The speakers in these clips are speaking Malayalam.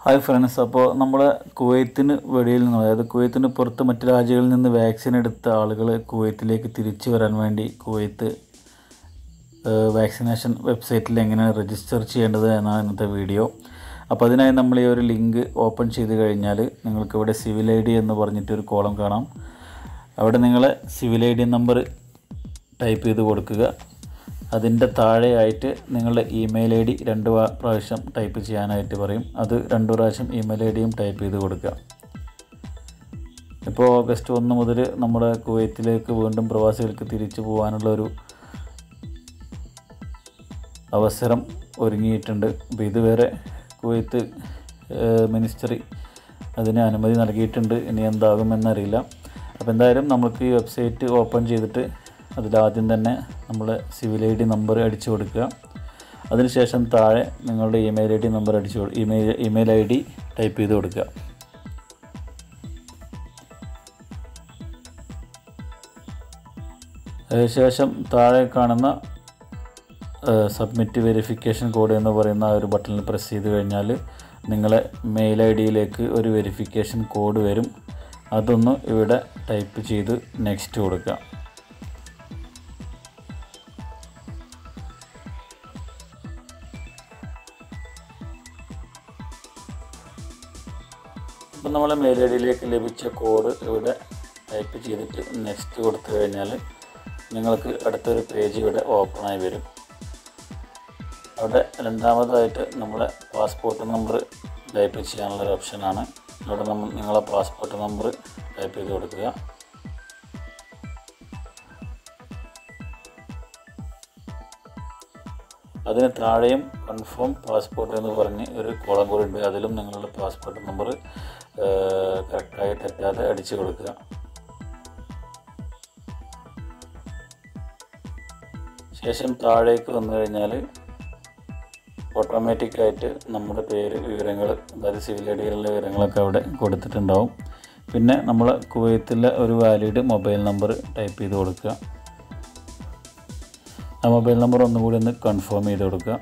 ഹായ് ഫ്രണ്ട്സ് അപ്പോൾ നമ്മൾ കുവൈത്തിന് വെളിയിൽ നിന്ന് അതായത് കുവൈത്തിന് പുറത്ത് മറ്റ് രാജ്യങ്ങളിൽ നിന്ന് വാക്സിൻ എടുത്ത ആളുകൾ കുവൈത്തിലേക്ക് തിരിച്ചു വരാൻ വേണ്ടി കുവൈത്ത് വാക്സിനേഷൻ വെബ്സൈറ്റിൽ എങ്ങനെയാണ് രജിസ്റ്റർ ചെയ്യേണ്ടത് എന്നാണ് ഇന്നത്തെ വീഡിയോ അപ്പോൾ അതിനായി നമ്മൾ ഈ ഒരു ലിങ്ക് ഓപ്പൺ ചെയ്ത് കഴിഞ്ഞാൽ നിങ്ങൾക്ക് ഇവിടെ സിവിൽ ഐ ഡി എന്ന് പറഞ്ഞിട്ടൊരു കോളം കാണാം അവിടെ നിങ്ങൾ civil I D number type ചെയ്ത് കൊടുക്കുക അതിൻ്റെ താഴെയായിട്ട് നിങ്ങളുടെ ഇമെയിൽ ഐ ഡി രണ്ട് വാ- പ്രാവശ്യം ടൈപ്പ് ചെയ്യാനായിട്ട് പറയും അത് രണ്ട് പ്രാവശ്യം ഇമെയിൽ ഐ ഡിയും ടൈപ്പ് ചെയ്ത് കൊടുക്കുക ഇപ്പോൾ ഓഗസ്റ്റ് ഒന്ന് മുതൽ നമ്മുടെ കുവൈത്തിലേക്ക് വീണ്ടും പ്രവാസികൾക്ക് തിരിച്ചു പോകാനുള്ള ഒരു അവസരം ഒരുങ്ങിയിട്ടുണ്ട് അപ്പോൾ ഇതുവരെ കുവൈത്ത് ഏഹ്, മിനിസ്റ്ററി അതിന് അനുമതി നൽകിയിട്ടുണ്ട് ഇനി എന്താകുമെന്നറിയില്ല അപ്പോൾ എന്തായാലും നമുക്ക് ഈ വെബ്സൈറ്റ് ഓപ്പൺ ചെയ്തിട്ട് അതിലാദ്യം തന്നെ നമ്മൾ സിവിൽ ഐ ഡി നമ്പർ അടിച്ചു കൊടുക്കുക അതിനുശേഷം താഴെ നിങ്ങളുടെ ഇമെയിൽ ഐ ഡി നമ്പർ അടിച്ചു കൊടു- ഇമെയിൽ ഇമെയിൽ ഐ ഡി ടൈപ്പ് ചെയ്ത് കൊടുക്കുക അതിനുശേഷം താഴെ കാണുന്ന സബ്മിറ്റ് വെരിഫിക്കേഷൻ കോഡ് എന്ന് പറയുന്ന ആ ഒരു ബട്ടണിൽ പ്രസ് ചെയ്ത് കഴിഞ്ഞാൽ നിങ്ങളെ മെയിൽ ഐ ഡിയിലേക്ക് ഒരു വെരിഫിക്കേഷൻ കോഡ് വരും അതൊന്ന് ഇവിടെ ടൈപ്പ് ചെയ്ത് നെക്സ്റ്റ് കൊടുക്കുക അപ്പം നമ്മളെ മെയിൽ ഐ ഡിയിലേക്ക് ലഭിച്ച കോഡ് ഇവിടെ ടൈപ്പ് ചെയ്തിട്ട് നെക്സ്റ്റ് കൊടുത്തു കഴിഞ്ഞാൽ നിങ്ങൾക്ക് അടുത്തൊരു പേജ് ഇവിടെ ഓപ്പണായി വരും അവിടെ രണ്ടാമതായിട്ട് നമ്മളെ പാസ്പോർട്ട് നമ്പർ ടൈപ്പ് ചെയ്യാനുള്ള ഒരു ഓപ്ഷനാണ് അവിടെ നമ്മൾ നിങ്ങളെ പാസ്പോർട്ട് നമ്പർ ടൈപ്പ് ചെയ്ത് കൊടുക്കുക അതിന് താഴെയും കൺഫേം പാസ്പോർട്ട് എന്ന് പറഞ്ഞ് ഒരു കോളം കൂടി ഉണ്ട് അതിലും നിങ്ങളുടെ പാസ്പോർട്ട് നമ്പർ കറക്റ്റായി തെറ്റാതെ അടിച്ചു കൊടുക്കുക ശേഷം താഴേക്ക് വന്നു കഴിഞ്ഞാൽ ഓട്ടോമാറ്റിക്കായിട്ട് നമ്മുടെ പേര് വിവരങ്ങൾ അതായത് സിവിൽ ഐ ഡിയിലുള്ള വിവരങ്ങളൊക്കെ അവിടെ കൊടുത്തിട്ടുണ്ടാവും പിന്നെ നമ്മൾ കുവൈത്തിലെ ഒരു വാലിഡ് മൊബൈൽ നമ്പർ ടൈപ്പ് ചെയ്ത് കൊടുക്കുക ആ മൊബൈൽ നമ്പർ ഒന്നുകൂടി ഒന്ന് കൺഫേം ചെയ്ത് കൊടുക്കുക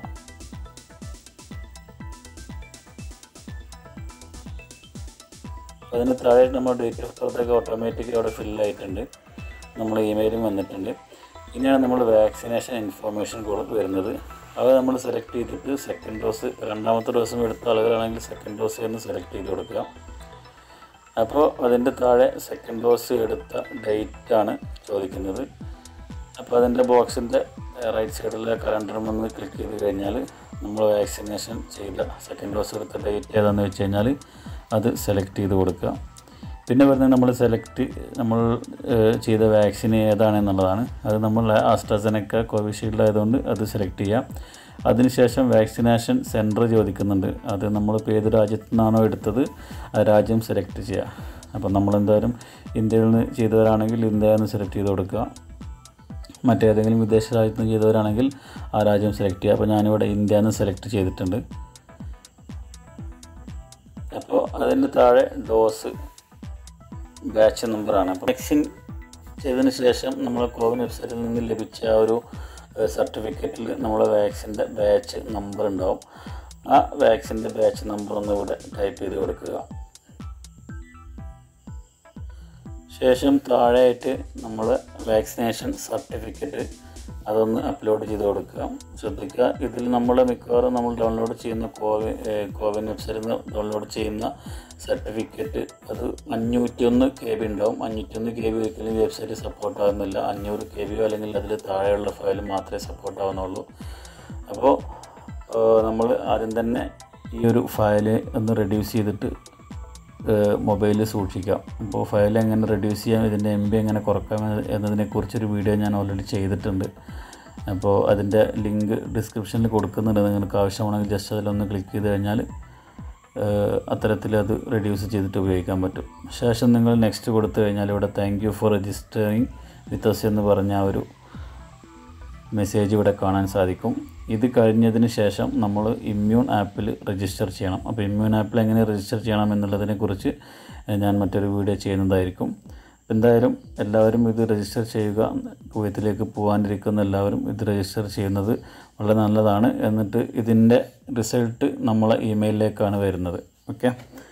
അതിന് താഴെ നമ്മൾ ഡേറ്റ് ഓഫ് ബർത്തൊക്കെ ഓട്ടോമാറ്റിക് അവിടെ ഫില്ലായിട്ടുണ്ട് നമ്മൾ ഇമെയിലും വന്നിട്ടുണ്ട് ഇനിയാണ് നമ്മൾ വാക്സിനേഷൻ ഇൻഫോർമേഷൻ കോഡ് വരുന്നത് അത് നമ്മൾ സെലക്ട് ചെയ്തിട്ട് സെക്കൻഡ് ഡോസ് രണ്ടാമത്തെ ഡോസും എടുത്ത ആളുകളാണെങ്കിൽ സെക്കൻഡ് ഡോസ് എന്ന് സെലക്ട് ചെയ്ത് കൊടുക്കുക അപ്പോൾ അതിൻ്റെ താഴെ സെക്കൻഡ് ഡോസ് എടുത്ത ഡേറ്റ് ആണ് ചോദിക്കുന്നത് അപ്പോൾ അതിൻ്റെ ബോക്സിൻ്റെ റൈറ്റ് സൈഡിലെ കലണ്ടറും ഒന്ന് ക്ലിക്ക് ചെയ്ത് കഴിഞ്ഞാൽ നമ്മൾ വാക്സിനേഷൻ ചെയ്ത സെക്കൻഡ് ഡോസ് എടുത്ത ഡേറ്റ് ഏതാണെന്ന് വെച്ച് കഴിഞ്ഞാൽ അത് സെലക്ട് ചെയ്ത് കൊടുക്കുക പിന്നെ വരുന്നത് നമ്മൾ സെലക്ട് നമ്മൾ ഏഹ്, ചെയ്ത വാക്സിൻ ഏതാണെന്നുള്ളതാണ് അത് നമ്മൾ ആസ്ട്രസെനക്ക കോവിഷീൽഡ് ആയതുകൊണ്ട് അത് സെലക്ട് ചെയ്യാം അതിനുശേഷം വാക്സിനേഷൻ സെൻറ്റർ ചോദിക്കുന്നുണ്ട് അത് നമ്മളിപ്പോൾ ഏത് രാജ്യത്തു നിന്നാണോ എടുത്തത് ആ രാജ്യം സെലക്ട് ചെയ്യുക അപ്പോൾ നമ്മളെന്തായാലും ഇന്ത്യയിൽ നിന്ന് ചെയ്തവരാണെങ്കിൽ ഇന്ത്യ എന്ന് സെലക്ട് ചെയ്ത് കൊടുക്കുക മറ്റേതെങ്കിലും വിദേശ രാജ്യത്ത് നിന്ന് ചെയ്തവരാണെങ്കിൽ ആ രാജ്യം സെലക്ട് ചെയ്യുക അപ്പോൾ ഞാനിവിടെ ഇന്ത്യ എന്ന് സെലക്ട് ചെയ്തിട്ടുണ്ട് അപ്പോൾ അതിൻ്റെ താഴെ ഡോസ് ബാച്ച് നമ്പറാണ് അപ്പോൾ വാക്സിൻ ചെയ്തതിന് ശേഷം നമ്മൾ കോവിൻ വെബ്സൈറ്റിൽ നിന്ന് ലഭിച്ച ആ ഒരു സർട്ടിഫിക്കറ്റിൽ നമ്മളെ വാക്സിൻ്റെ ബാച്ച് നമ്പർ ഉണ്ടാവും ആ വാക്സിൻ്റെ ബാച്ച് നമ്പർ ഒന്ന് ഇവിടെ ടൈപ്പ് ചെയ്ത് കൊടുക്കുക ശേഷം താഴെയായിട്ട് നമ്മൾ വാക്സിനേഷൻ സർട്ടിഫിക്കറ്റ് അതൊന്ന് അപ്ലോഡ് ചെയ്ത് കൊടുക്കുക ശ്രദ്ധിക്കുക ഇതിൽ നമ്മൾ മിക്കവാറും നമ്മൾ ഡൗൺലോഡ് ചെയ്യുന്ന കോവിൻ കോവിൻ വെബ്സൈറ്റിൽ നിന്ന് ഡൗൺലോഡ് ചെയ്യുന്ന സർട്ടിഫിക്കറ്റ് അത് അഞ്ഞൂറ്റിയൊന്ന് കെ ബി ഉണ്ടാവും അഞ്ഞൂറ്റിയൊന്ന് കെ ബി ഒരിക്കലും വെബ്സൈറ്റ് സപ്പോർട്ട് ആകുന്നില്ല അഞ്ഞൂറ് കെ ബിയോ അല്ലെങ്കിൽ അതിൽ താഴെയുള്ള ഫയൽ മാത്രമേ സപ്പോർട്ട് ആവുന്നുള്ളൂ അപ്പോൾ നമ്മൾ ആദ്യം തന്നെ ഈ ഒരു ഫയൽ ഒന്ന് റെഡ്യൂസ് ചെയ്തിട്ട് മൊബൈലിൽ സൂക്ഷിക്കാം അപ്പോൾ ഫയൽ എങ്ങനെ റെഡ്യൂസ് ചെയ്യാം ഇതിൻ്റെ എം ബി എങ്ങനെ കുറക്കാം എന്ന- എന്നതിനെക്കുറിച്ചൊരു വീഡിയോ ഞാൻ ഓൾറെഡി ചെയ്തിട്ടുണ്ട് അപ്പോൾ അതിൻ്റെ ലിങ്ക് ഡിസ്ക്രിപ്ഷനിൽ കൊടുക്കുന്നുണ്ട് നിങ്ങൾക്ക് ആവശ്യമാണെങ്കിൽ ജസ്റ്റ് അതിലൊന്ന് ക്ലിക്ക് ചെയ്ത് കഴിഞ്ഞാൽ അത്തരത്തിൽ അത് റെഡ്യൂസ് ചെയ്തിട്ട് ഉപയോഗിക്കാൻ പറ്റും ശേഷം നിങ്ങൾ നെക്സ്റ്റ് കൊടുത്തു കഴിഞ്ഞാൽ ഇവിടെ thank you for registering with us എന്ന് പറഞ്ഞ ആ ഒരു മെസ്സേജ് ഇവിടെ കാണാൻ സാധിക്കും ഇത് കഴിഞ്ഞതിന് ശേഷം നമ്മൾ ഇമ്മ്യൂൺ ആപ്പിൽ രജിസ്റ്റർ ചെയ്യണം അപ്പോൾ ഇമ്മ്യൂൺ ആപ്പിൽ എങ്ങനെ രജിസ്റ്റർ ചെയ്യണം എന്നുള്ളതിനെക്കുറിച്ച് ഞാൻ മറ്റൊരു വീഡിയോ ചെയ്യുന്നതായിരിക്കും എന്തായാലും എല്ലാവരും ഇത് രജിസ്റ്റർ ചെയ്യുക കുവൈത്തിലേക്ക് പോകാനിരിക്കുന്ന എല്ലാവരും ഇത് രജിസ്റ്റർ ചെയ്യുന്നത് വളരെ നല്ലതാണ് എന്നിട്ട് ഇതിൻ്റെ റിസൾട്ട് നമ്മളെ ഇമെയിലിലേക്കാണ് വരുന്നത് ഓക്കെ